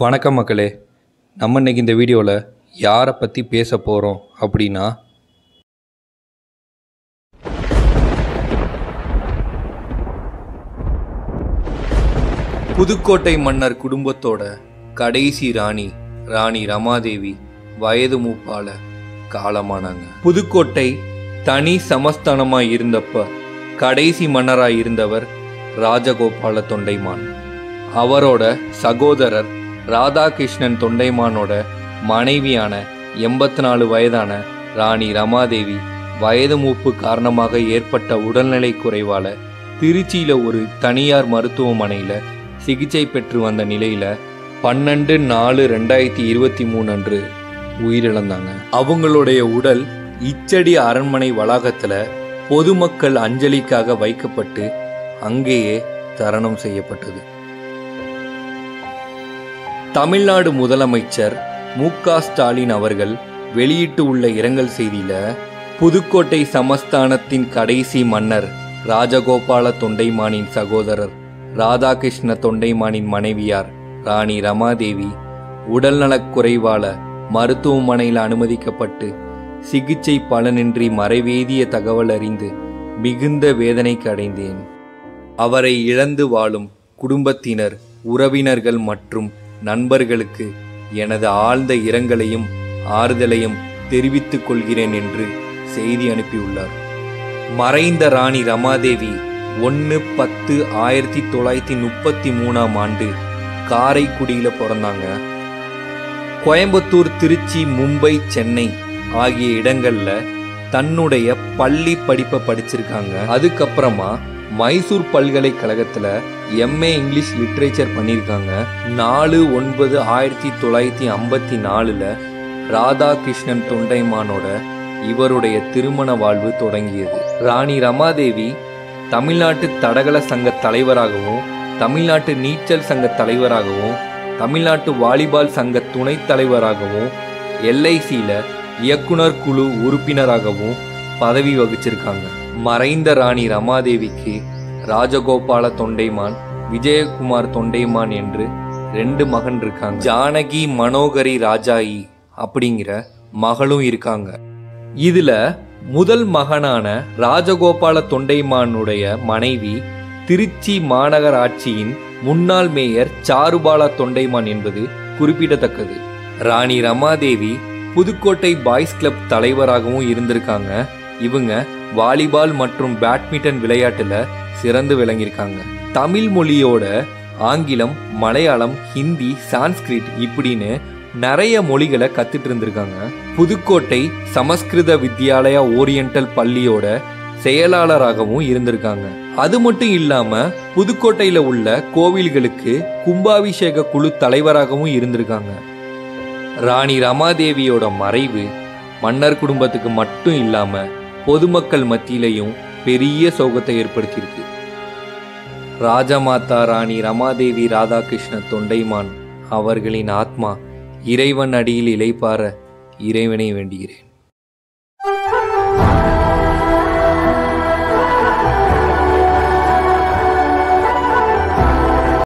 வணக்கம் மக்களே நம்ம இன்னைக்கு இந்த வீடியோவில் யாரை பற்றி பேச போகிறோம் அப்படின்னா புதுக்கோட்டை மன்னர் குடும்பத்தோட கடைசி ராணி ராணி ரமாதேவி வயது மூப்பால காலமானாங்க புதுக்கோட்டை தனி சமஸ்தானமா இருந்தப்ப கடைசி மன்னரா இருந்தவர் ராஜகோபால தொண்டைமான் அவரோட சகோதரர் ராதாகிருஷ்ணன் தொண்டைமானோட மனைவியான எண்பத்தி நாலு வயதான ராணி ரமாதேவி வயது மூப்பு காரணமாக ஏற்பட்ட உடல்நலை குறைவால திருச்சியில ஒரு தனியார் மருத்துவமனையில சிகிச்சை பெற்று வந்த நிலையில பன்னெண்டு நாலு ரெண்டாயிரத்தி இருபத்தி மூணு அன்று உயிரிழந்தாங்க அவங்களுடைய உடல் இச்சடி அரண்மனை வளாகத்துல பொதுமக்கள் அஞ்சலிக்காக வைக்கப்பட்டு அங்கேயே தரணம் செய்யப்பட்டது தமிழ்நாடு முதலமைச்சர் மு க ஸ்டாலின் அவர்கள் வெளியிட்டு உள்ள இரங்கல் செய்தியில புதுக்கோட்டை சமஸ்தானத்தின் கடைசி மன்னர் ராஜகோபால தொண்டைமானின் சகோதரர் ராதாகிருஷ்ண தொண்டைமானின் மனைவியார் ராணி ரமாதேவி உடல்நலக் குறைவால மருத்துவமனையில் அனுமதிக்கப்பட்டு சிகிச்சை பலனின்றி மறைவேதிய தகவல் அறிந்து மிகுந்த வேதனைக்கு அடைந்தேன் அவரை இழந்து வாழும் குடும்பத்தினர் உறவினர்கள் மற்றும் நண்பர்களுக்கு எனது ஆழ்ந்த இரங்கலையும் ஆறுதலையும் தெரிவித்துக் கொள்கிறேன் என்று செய்தி அனுப்பியுள்ளார் மறைந்த ராணி ரமாதேவி ஒன்று பத்து ஆயிரத்தி தொள்ளாயிரத்தி முப்பத்தி மூணாம் ஆண்டு காரைக்குடியில பிறந்தாங்க கோயம்புத்தூர் திருச்சி மும்பை சென்னை ஆகிய இடங்கள்ல தன்னுடைய பள்ளி படிப்பை படிச்சிருக்காங்க அதுக்கப்புறமா மைசூர் பல்கலைக்கழகத்துல எம்ஏ இங்கிலீஷ் லிட்ரேச்சர் பண்ணியிருக்காங்க நாலு ஒன்பது ஆயிரத்தி தொள்ளாயிரத்தி ஐம்பத்தி நாலுல ராதாகிருஷ்ணன் தொண்டைமானோட இவருடைய திருமண வாழ்வு தொடங்கியது ராணி ரமாதேவி தமிழ்நாட்டு தடகள சங்க தலைவராகவும் தமிழ்நாட்டு நீச்சல் சங்க தலைவராகவும் தமிழ்நாட்டு வாலிபால் சங்க துணைத் தலைவராகவும் எல்ஐசியில் இயக்குனர் குழு உறுப்பினராகவும் பதவி வகிச்சிருக்காங்க மறைந்த ராணி ரமாதேவிக்கு ராஜகோபால தொண்டைமான் விஜயகுமார் தொண்டைமான் என்று ரெண்டு மகன் இருக்காங்க ஜானகி மனோகரி ராஜாயி அப்படிங்கிற மகளும் இருக்காங்க இதுல முதல் மகனான ராஜகோபால தொண்டைமானுடைய மனைவி திருச்சி மாநகராட்சியின் முன்னாள் மேயர் சாருபாலா தொண்டைமான் என்பது குறிப்பிடத்தக்கது ராணி ரமாதேவி புதுக்கோட்டை பாய்ஸ் கிளப் தலைவராகவும் இருந்திருக்காங்க இவங்க வாலிபால் மற்றும் பேட்மிண்டன் விளையாட்டுல சிறந்து விளங்கியிருக்காங்க தமிழ் மொழியோட ஆங்கிலம் மலையாளம் ஹிந்தி சான்ஸ்கிரிட் இப்படின்னு நிறைய மொழிகளை கத்துட்டு இருந்திருக்காங்க புதுக்கோட்டை சமஸ்கிருத வித்யாலயா ஓரியண்டல் பள்ளியோட செயலாளராகவும் இருந்திருக்காங்க அது மட்டும் இல்லாம புதுக்கோட்டையில உள்ள கோவில்களுக்கு கும்பாபிஷேக குழு தலைவராகவும் இருந்திருக்காங்க ராணி ரமாதேவியோட மறைவு மன்னர் குடும்பத்துக்கு மட்டும் இல்லாம பொதுமக்கள் மத்தியிலையும் பெரிய சோகத்தை ஏற்படுத்தியிருக்கு ராஜமாதா ராணி ரமாதேவி ராதாகிருஷ்ண தொண்டைமான் அவர்களின் ஆத்மா இறைவன் அடியில் இலைப்பார இறைவனை வேண்டுகிறேன்